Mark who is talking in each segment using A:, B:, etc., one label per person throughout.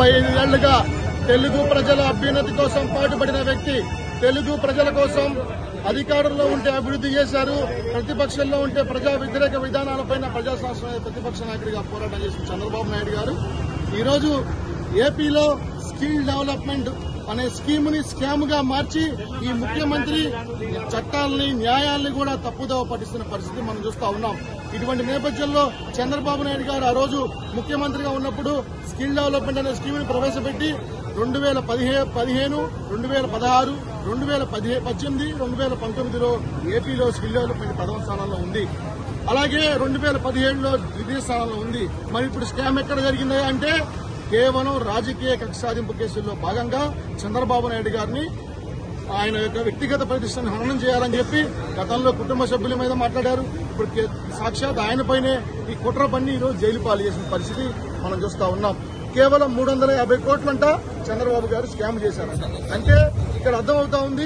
A: డెబ్బై ఐదు ఏళ్లుగా తెలుగు ప్రజల అభ్యున్నతి కోసం పాటుపడిన వ్యక్తి తెలుగు ప్రజల కోసం అధికారంలో ఉంటే అభివృద్ధి చేశారు ప్రతిపక్షంలో ఉంటే ప్రజా వ్యతిరేక విధానాలపైన ప్రజాస్వామ్య ప్రతిపక్ష నాయకుడిగా పోరాటం చేసిన చంద్రబాబు నాయుడు గారు ఈరోజు ఏపీలో స్కిల్ డెవలప్మెంట్ అనే స్కీమ్ ని స్కామ్ గా మార్చి ఈ ముఖ్యమంత్రి చట్టాలని న్యాయాల్ని కూడా తప్పుదోవ పట్టిస్తున్న పరిస్థితి మనం చూస్తా ఉన్నాం ఇటువంటి నేపథ్యంలో చంద్రబాబు నాయుడు గారు ఆ రోజు ముఖ్యమంత్రిగా ఉన్నప్పుడు స్కిల్ డెవలప్మెంట్ అనే స్కీమ్ ని ప్రవేశపెట్టి రెండు వేల పదిహే పదిహేను రెండు వేల పదహారు రెండు వేల పదిహే పద్దెనిమిది రెండు వేల పంతొమ్మిదిలో ఏపీలో స్కిల్ డెవలప్మెంట్ ప్రథమ స్థానంలో ఉంది అలాగే రెండు వేల పదిహేడులో ద్వితీయ స్థానంలో ఉంది మరి ఇప్పుడు స్కామ్ ఎక్కడ జరిగింది అంటే కేవలం రాజకీయ కక్ష సాధింపు కేసుల్లో భాగంగా చంద్రబాబు నాయుడు గారిని ఆయన యొక్క వ్యక్తిగత ప్రతిష్టను హననం చేయాలని చెప్పి గతంలో కుటుంబ సభ్యుల మీద మాట్లాడారు ఇప్పుడు కే- సాక్షాత్ ఆయనపైనే ఈ కుట్ర పన్ని ఈరోజు జైలు పాలు చేసిన పరిస్థితి మనం చూస్తా ఉన్నాం కేవలం మూడు వందల యాభై కోట్లంట చంద్రబాబు గారు స్కామ్ చేశారు అంటే ఇక్కడ అర్థమవుతా ఉంది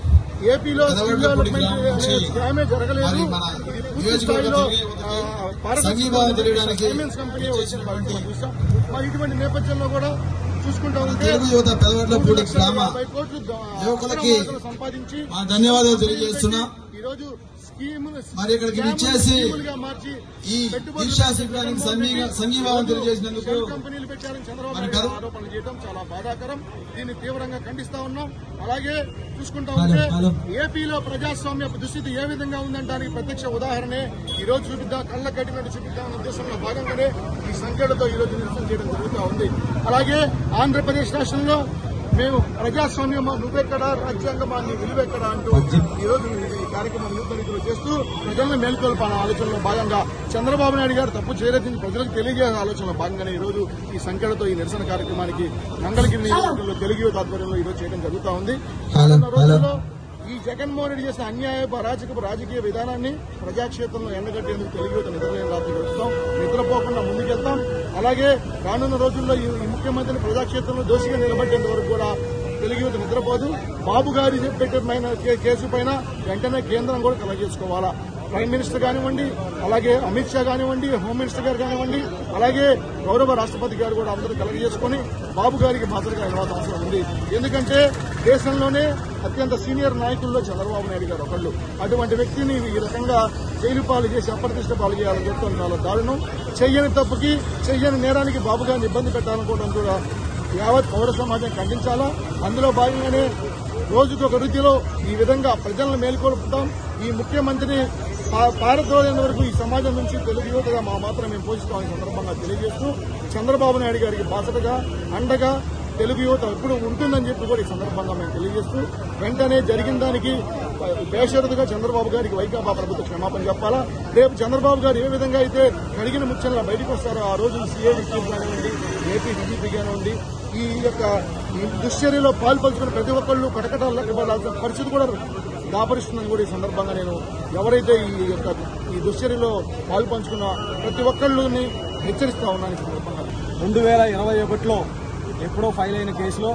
A: ఏపీలో స్కిల్ డెవలప్మెంట్ అనే స్కామే జరగలేదు
B: మరి మన
A: ఇది పూర్తి
B: నియోజకవర్గ
A: స్థాయిలో
B: తిరిగి
A: ఆ, పారదర్శకంగా
B: సంఘీభావం తెలియడానికి
A: ఫైనాన్స్ కంపెనీ వచ్చిన పరిస్థితి మనం చూసాం మరి ఇటువంటి నేపథ్యంలో కూడా చూసుకుంటా ఉంటే
B: తెలుగు యువత పెదవడ్లపూడి గ్రామ
A: యాభై కోట్లు ద-
B: యువకులకి
A: అక్రమ సంపాదించి
B: మా ధన్యవాదాలు తెలియజేస్తున్నా
A: ఈ రోజు స్కీమ్
B: మరి ఇక్కడికి విచ్చేసి
A: మార్చి
B: ఈ
A: పెట్టుబడులు
B: దీక్షా శిబిరానికి సంఘీ- సంఘీభావం తెలియజేసినందుకు
A: షెల్ కంపెనీలు పెట్టారని చంద్రబాబు
B: మరి
A: నాయుడు
B: పెద-
A: ఆరోపణలు చేయడం చాలా బాధాకరం దీన్ని తీవ్రంగా ఖండిస్తా ఉన్నాం అలాగే చూసుకుంటా
B: హలో,
A: ఉంటే
B: హలో.
A: ఏపీలో ప్రజాస్వామ్య దుస్థితి ఏ విధంగా ఉందంటానికి ప్రత్యక్ష ఉదాహరణే ఈ రోజు చూపిద్దాం కళ్ళ కట్టినట్టు చూపిద్దామన్న ఉద్దేశంలో భాగంగానే ఈ సంఖ్యలతో ఈ రోజు నిరసన చేయడం జరుగుతూ ఉంది అలాగే ఆంధ్రప్రదేశ్ రాష్ట్రంలో మేము ప్రజాస్వామ్యం నువ్వెక్కడా రాజ్యాంగమాన్ని విలువెక్కడా అంటూ ఈ రోజు ఈ కార్యక్రమం నూతన చేస్తూ ప్రజలను మేల్కొల్పాలనే ఆలోచనలో భాగంగా చంద్రబాబు నాయుడు గారు తప్పు చేయలేదని ప్రజలకు తెలియజేసే ఆలోచనలో భాగంగానే ఈ రోజు ఈ సంఖ్యలతో ఈ నిరసన కార్యక్రమానికి మంగళగిరి నియోజకవర్గంలో తెలుగు యువత ఆధ్వర్యంలో ఈ రోజు చేయడం జరుగుతూ ఉంది
B: హలో,
A: రానున్న రోజుల్లో
B: హలో.
A: ఈ జగన్మోహన్ రెడ్డి చేసిన అన్యాయపు అరాచకపు రాజకీయ విధానాన్ని ప్రజాక్షేత్రంలో ఎండగట్టేందుకు తెలుగు యువత నిద్రలేని రాత్రి గడుపుతాం నిద్రపోకుండా ముందుకెళ్తాం అలాగే రానున్న రోజుల్లో ఈ ఈ ముఖ్యమంత్రిని ప్రజాక్షేత్రంలో దోషిగా నిలబెట్టేంత వరకు కూడా తెలుగు యువత నిద్రపోదు బాబు గారి పెట్టిన కే- కేసు పైన వెంటనే కేంద్రం కూడా కలగజేసుకోవాలా ప్రైమ్ మినిస్టర్ కానివ్వండి అలాగే అమిత్ షా కానివ్వండి హోమ్ మినిస్టర్ గారు కానివ్వండి అలాగే గౌరవ రాష్ట్రపతి గారు కూడా అందరూ కలగజేసుకుని బాబు గారికి బాధ్యతగా నిలవాల్సిన అవసరం ఉంది ఎందుకంటే దేశంలోనే అత్యంత సీనియర్ నాయకుల్లో చంద్రబాబు నాయుడు గారు ఒకళ్ళు అటువంటి వ్యక్తిని ఈ రకంగా జైలు పాలు చేసి అప్రతిష్ట పాలు చేయాలని చెప్తాం చాలా దారుణం చెయ్యని తప్పుకి చెయ్యని నేరానికి బాబు గారిని ఇబ్బంది పెట్టాలనుకోవడం కూడా యావత్ పౌర సమాజం ఖండించాలా అందులో భాగంగానే రోజుకు ఒక రీతిలో ఈ విధంగా ప్రజలను మేల్కొల్పుతాం ఈ ముఖ్యమంత్రిని పా- పారద్రోలేని వరకు ఈ సమాజం నుంచి తెలుగు యువతగా మా మాత్రం మేము పోషిస్తామని సందర్భంగా తెలియజేస్తూ చంద్రబాబు నాయుడు గారికి బాసటగా అండగా తెలుగు యువత ఎప్పుడు ఉంటుందని చెప్పి కూడా ఈ సందర్భంగా మేము తెలియజేస్తూ వెంటనే జరిగిన దానికి బేషరతుగా చంద్రబాబు గారికి వైకాపా ప్రభుత్వ క్షమాపణ చెప్పాలా రేపు చంద్రబాబు గారు ఏ విధంగా అయితే కడిగిన ముచ్చంలో బయటకు వస్తారో ఆ రోజు సీఏ కానివ్వండి ఏపీ డీజీపీ కానివ్వండి ఈ యొక్క ఈ దుశ్చర్యలో పాల్పంచుకున్న ప్రతి ఒక్కళ్ళు కటకటాలు లెక్కబడాల్సిన పరిస్థితి కూడా దాపరిస్తుందని కూడా ఈ సందర్భంగా నేను ఎవరైతే ఈ యొక్క ఈ దుశ్చర్యలో పాల్పంచుకున్న ప్రతి ఒక్కళ్ళని హెచ్చరిస్తా ఉన్నాను ఈ సందర్భంగా
C: రెండు వేల ఇరవై ఒకటిలో ఎప్పుడో ఫైల్ అయిన కేసులో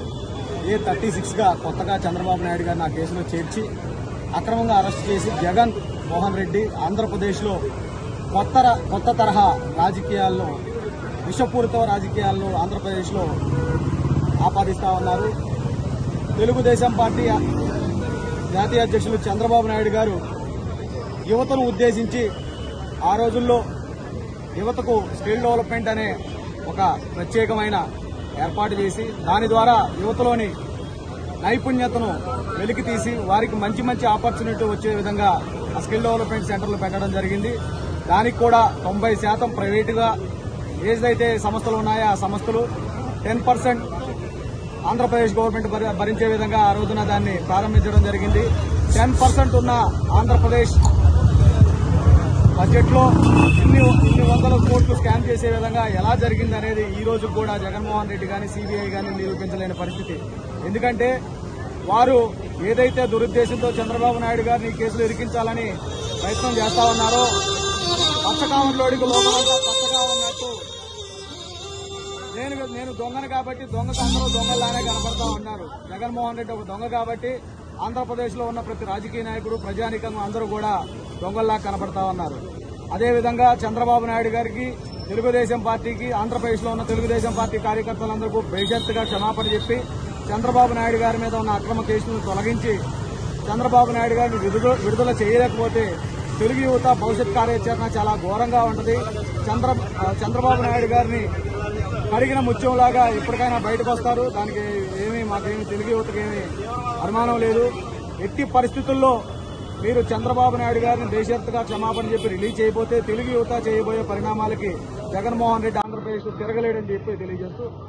C: ఏ థర్టీ సిక్స్గా కొత్తగా చంద్రబాబు నాయుడు గారిని ఆ కేసులో చేర్చి అక్రమంగా అరెస్ట్ చేసి జగన్ మోహన్ రెడ్డి ఆంధ్రప్రదేశ్లో కొత్త ర- కొత్త తరహా రాజకీయాల్లో విషపూరిత రాజకీయాల్లో ఆంధ్రప్రదేశ్లో ఆపాదిస్తా ఉన్నారు తెలుగుదేశం పార్టీ జాతీయ అధ్యక్షులు చంద్రబాబు నాయుడు గారు యువతను ఉద్దేశించి ఆ రోజుల్లో యువతకు స్కిల్ డెవలప్మెంట్ అనే ఒక ప్రత్యేకమైన ఏర్పాటు చేసి దాని ద్వారా యువతలోని నైపుణ్యతను వెలికి తీసి వారికి మంచి మంచి ఆపర్చునిటీ వచ్చే విధంగా ఆ స్కిల్ డెవలప్మెంట్ సెంటర్లు పెట్టడం జరిగింది దానికి కూడా తొంభై శాతం ప్రైవేటుగా ఏదైతే సంస్థలు ఉన్నాయో ఆ సంస్థలు టెన్ పర్సెంట్ ఆంధ్రప్రదేశ్ గవర్నమెంట్ భరి- భరించే విధంగా ఆ రోజున దాన్ని ప్రారంభించడం జరిగింది టెన్ పర్సెంట్ ఉన్న ఆంధ్రప్రదేశ్ బడ్జెట్ లో ఇన్ని ఇన్ని వందల కోట్లు స్కామ్ చేసే విధంగా ఎలా జరిగింది అనేది ఈ రోజు కూడా జగన్మోహన్ రెడ్డి కానీ సిబిఐ కానీ నిరూపించలేని పరిస్థితి ఎందుకంటే వారు ఏదైతే దురుద్దేశంతో చంద్రబాబు నాయుడు గారిని ఈ కేసులో ఇరికించాలని ప్రయత్నం చేస్తా ఉన్నారో పచ్చకావంలోడికి లోపలంతా పచ్చగా ఉన్నట్టు నేను నేను దొంగను కాబట్టి దొంగకు అందరూ దొంగలానే కనపడతా ఉన్నారు జగన్మోహన్ రెడ్డి ఒక దొంగ కాబట్టి ఆంధ్రప్రదేశ్ లో ఉన్న ప్రతి రాజకీయ నాయకుడు ప్రజానికంగా అందరూ కూడా దొంగల్లా కనపడతా ఉన్నారు అదేవిధంగా చంద్రబాబు నాయుడు గారికి తెలుగుదేశం పార్టీకి ఆంధ్రప్రదేశ్ లో ఉన్న తెలుగుదేశం పార్టీ కార్యకర్తలందరికీ బేషరతుగా క్షమాపణ చెప్పి చంద్రబాబు నాయుడు గారి మీద ఉన్న అక్రమ కేసులను తొలగించి చంద్రబాబు నాయుడు గారిని విడుదల విడుదల చేయలేకపోతే తెలుగు యువత భవిష్యత్ కార్యాచరణ చాలా ఘోరంగా ఉంటుంది చంద్ర ఆ, చంద్రబాబు నాయుడు గారిని కడిగిన ముత్యంలాగా ఎప్పటికైనా బయటకు వస్తారు దానికి ఏమీ మాకేమి తెలుగు యువతకి ఏమీ అనుమానం లేదు ఎట్టి పరిస్థితుల్లో మీరు చంద్రబాబు నాయుడు గారిని దేశవ్యాప్తంగా క్షమాపణ చెప్పి రిలీజ్ చేయబోతే తెలుగు యువత చేయబోయే పరిణామాలకి జగన్మోహన్ రెడ్డి ఆంధ్రప్రదేశ్ తిరగలేడని చెప్పి తెలియజేస్తూ